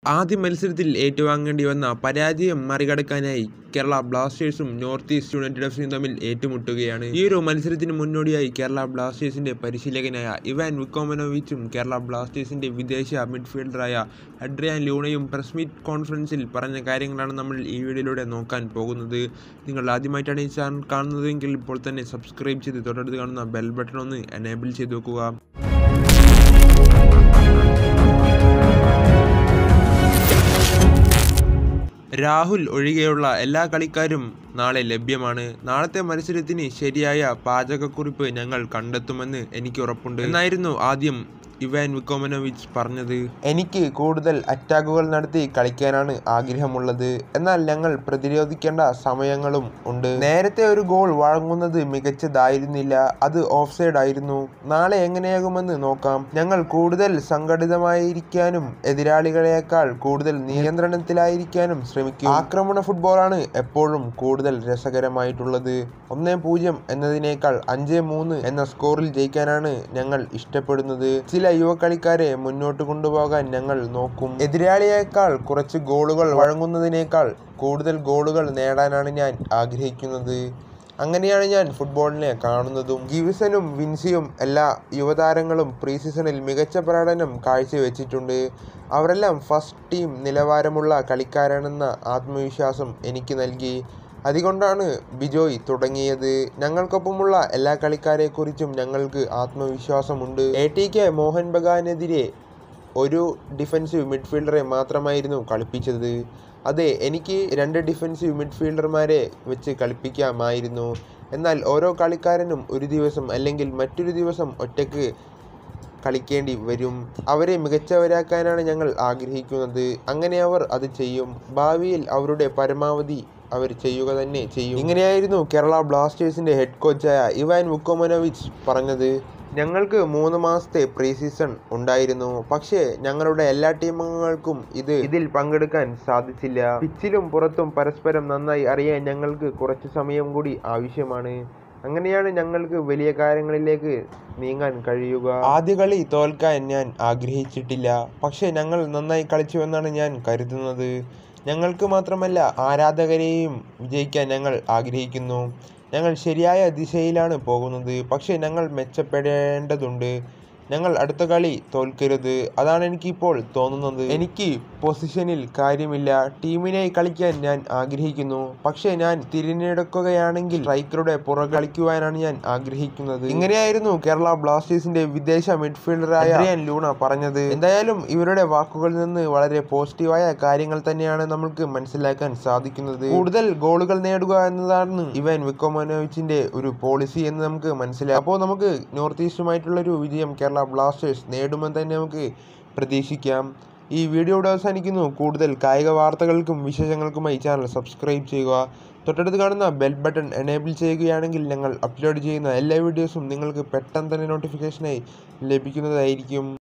ആദ്യ മത്സരത്തിൽ ഏറ്റുവാങ്ങേണ്ടി വന്ന പരാജയം മറികടക്കാനായി കേരള ബ്ലാസ്റ്റേഴ്സും നോർത്ത് ഈസ്റ്റ് യുണൈറ്റഡ് എഫ് സിയും തമ്മിൽ ഏറ്റുമുട്ടുകയാണ് ഈ ഒരു മത്സരത്തിന് മുന്നോടിയായി കേരള ബ്ലാസ്റ്റേഴ്സിന്റെ പരിശീലകനായ ഇവാൻ വിക്കോമനോവിച്ചും കേരള ബ്ലാസ്റ്റേഴ്സിന്റെ വിദേശ മിഡ്ഫീൽഡറായ അഡ്രിയാൻ ലൂണയും പ്രസ് മീറ്റ് കോൺഫറൻസിൽ പറഞ്ഞ കാര്യങ്ങളാണ് നമ്മൾ ഈ വീഡിയോയിലൂടെ നോക്കാൻ പോകുന്നത് നിങ്ങൾ ആദ്യമായിട്ടാണ് ഈ ചാനൽ കാണുന്നതെങ്കിൽ ഇപ്പോൾ തന്നെ സബ്സ്ക്രൈബ് ചെയ്ത് തൊട്ടടുത്ത് കാണുന്ന ബെൽ ബട്ടൺ ഒന്ന് എനേബിൾ ചെയ്ത് വെക്കുക രാഹുൽ ഒഴികെയുള്ള എല്ലാ കളിക്കാരും നാളെ ലഭ്യമാണ് നാളത്തെ മത്സരത്തിന് ശരിയായ പാചകക്കുറിപ്പ് ഞങ്ങൾ കണ്ടെത്തുമെന്ന് എനിക്ക് ഉറപ്പുണ്ട് എന്നായിരുന്നു ആദ്യം ഇവാൻ വിക്കോമനോവിച്ച് പറഞ്ഞത് എനിക്ക് കൂടുതൽ അറ്റാക്കുകൾ നടത്തി കളിക്കാനാണ് ആഗ്രഹമുള്ളത് എന്നാൽ ഞങ്ങൾ പ്രതിരോധിക്കേണ്ട സമയങ്ങളും ഉണ്ട് നേരത്തെ ഒരു ഗോൾ വഴങ്ങുന്നത് മികച്ചതായിരുന്നില്ല അത് ഓഫ് സൈഡ് ആയിരുന്നു നാളെ എങ്ങനെയാകുമെന്ന് നോക്കാം ഞങ്ങൾ കൂടുതൽ സംഘടിതമായിരിക്കാനും എതിരാളികളെക്കാൾ കൂടുതൽ നിയന്ത്രണത്തിലായിരിക്കാനും ശ്രമിക്കും ആക്രമണ ഫുട്ബോളാണ് എപ്പോഴും കൂടുതൽ രസകരമായിട്ടുള്ളത് ഒന്നേ പൂജ്യം എന്നതിനേക്കാൾ അഞ്ച് മൂന്ന് എന്ന സ്കോറിൽ ജയിക്കാനാണ് ഞങ്ങൾ ഇഷ്ടപ്പെടുന്നത് ചില യുവകളിക്കാരെ മുന്നോട്ട് കൊണ്ടുപോകാൻ ഞങ്ങൾ നോക്കും എതിരാളിയേക്കാൾ കുറച്ച് ഗോളുകൾ വഴങ്ങുന്നതിനേക്കാൾ കൂടുതൽ ഗോളുകൾ നേടാനാണ് ഞാൻ ആഗ്രഹിക്കുന്നത് അങ്ങനെയാണ് ഞാൻ ഫുട്ബോളിനെ കാണുന്നതും ഗിവിസനും വിൻസിയും എല്ലാ യുവതാരങ്ങളും പ്രീ സീസണിൽ മികച്ച പ്രകടനം കാഴ്ചവെച്ചിട്ടുണ്ട് അവരെല്ലാം ഫസ്റ്റ് ടീം നിലവാരമുള്ള കളിക്കാരാണെന്ന ആത്മവിശ്വാസം എനിക്ക് നൽകി അതുകൊണ്ടാണ് ബിജോയ് തുടങ്ങിയത് ഞങ്ങൾക്കൊപ്പമുള്ള എല്ലാ കളിക്കാരെക്കുറിച്ചും ഞങ്ങൾക്ക് ആത്മവിശ്വാസമുണ്ട് എ ടി കെ മോഹൻ ബഗാനെതിരെ ഒരു ഡിഫൻസീവ് മിഡ്ഫീൽഡറെ മാത്രമായിരുന്നു കളിപ്പിച്ചത് അതെ എനിക്ക് രണ്ട് ഡിഫൻസീവ് മിഡ്ഫീൽഡർമാരെ വെച്ച് കളിപ്പിക്കാമായിരുന്നു എന്നാൽ ഓരോ കളിക്കാരനും ഒരു ദിവസം അല്ലെങ്കിൽ മറ്റൊരു ദിവസം ഒറ്റയ്ക്ക് കളിക്കേണ്ടി വരും അവരെ മികച്ചവരാക്കാനാണ് ഞങ്ങൾ ആഗ്രഹിക്കുന്നത് അങ്ങനെ അവർ അത് ചെയ്യും ഭാവിയിൽ അവരുടെ പരമാവധി അവർ ചെയ്യുക തന്നെ ചെയ്യും ഇങ്ങനെയായിരുന്നു കേരള ബ്ലാസ്റ്റേഴ്സിന്റെ ഹെഡ് കോച്ചായ ഇവാൻ വുക്കോമനോവിച്ച് പറഞ്ഞത് ഞങ്ങൾക്ക് മൂന്ന് മാസത്തെ പ്രീ സീസൺ ഉണ്ടായിരുന്നു പക്ഷേ ഞങ്ങളുടെ എല്ലാ ടീമംഗങ്ങൾക്കും ഇത് ഇതിൽ പങ്കെടുക്കാൻ സാധിച്ചില്ല പിച്ചിലും പുറത്തും പരസ്പരം നന്നായി അറിയാൻ ഞങ്ങൾക്ക് കുറച്ച് സമയം കൂടി ആവശ്യമാണ് അങ്ങനെയാണ് ഞങ്ങൾക്ക് വലിയ കാര്യങ്ങളിലേക്ക് നീങ്ങാൻ കഴിയുക ആദ്യ കളി തോൽക്കാൻ ഞാൻ ആഗ്രഹിച്ചിട്ടില്ല പക്ഷേ ഞങ്ങൾ നന്നായി കളിച്ചുവെന്നാണ് ഞാൻ കരുതുന്നത് ഞങ്ങൾക്ക് മാത്രമല്ല ആരാധകരെയും വിജയിക്കാൻ ഞങ്ങൾ ആഗ്രഹിക്കുന്നു ഞങ്ങൾ ശരിയായ ദിശയിലാണ് പോകുന്നത് പക്ഷേ ഞങ്ങൾ മെച്ചപ്പെടേണ്ടതുണ്ട് ഞങ്ങൾ അടുത്ത കളി തോൽക്കരുത് അതാണ് എനിക്കിപ്പോൾ തോന്നുന്നത് എനിക്ക് പൊസിഷനിൽ കാര്യമില്ല ടീമിനായി കളിക്കാൻ ഞാൻ ആഗ്രഹിക്കുന്നു പക്ഷേ ഞാൻ തിരഞ്ഞെടുക്കുകയാണെങ്കിൽ സ്ട്രൈക്കറുടെ പുറകെ കളിക്കുവാനാണ് ഞാൻ ആഗ്രഹിക്കുന്നത് ഇങ്ങനെയായിരുന്നു കേരള ബ്ലാസ്റ്റേഴ്സിന്റെ വിദേശ മിഡ്ഫീൽഡറായ അഡ്രിയാൻ ലൂണ പറഞ്ഞത് എന്തായാലും ഇവരുടെ വാക്കുകളിൽ നിന്ന് വളരെ പോസിറ്റീവായ കാര്യങ്ങൾ തന്നെയാണ് നമുക്ക് മനസ്സിലാക്കാൻ സാധിക്കുന്നത് കൂടുതൽ ഗോളുകൾ നേടുക എന്നതാണ് ഇവൻ വിക്കോമനോവിച്ചിന്റെ ഒരു പോളിസി എന്ന് നമുക്ക് മനസ്സിലാക്കാം അപ്പോൾ നമുക്ക് നോർത്ത് ഈസ്റ്റുമായിട്ടുള്ള ഒരു വിജയം കേരള ബ്ലാസ്റ്റേഴ്സ് നേടുമെന്ന് തന്നെ നമുക്ക് പ്രതീക്ഷിക്കാം ഈ വീഡിയോ ഇവിടെ അവസാനിക്കുന്നു കൂടുതൽ കായിക വാർത്തകൾക്കും വിശേഷങ്ങൾക്കുമായി ചാനൽ സബ്സ്ക്രൈബ് ചെയ്യുക തൊട്ടടുത്ത് കാണുന്ന ബെൽ ബട്ടൺ എനേബിൾ ചെയ്യുകയാണെങ്കിൽ ഞങ്ങൾ അപ്ലോഡ് ചെയ്യുന്ന എല്ലാ വീഡിയോസും നിങ്ങൾക്ക് പെട്ടെന്ന് തന്നെ നോട്ടിഫിക്കേഷനായി ലഭിക്കുന്നതായിരിക്കും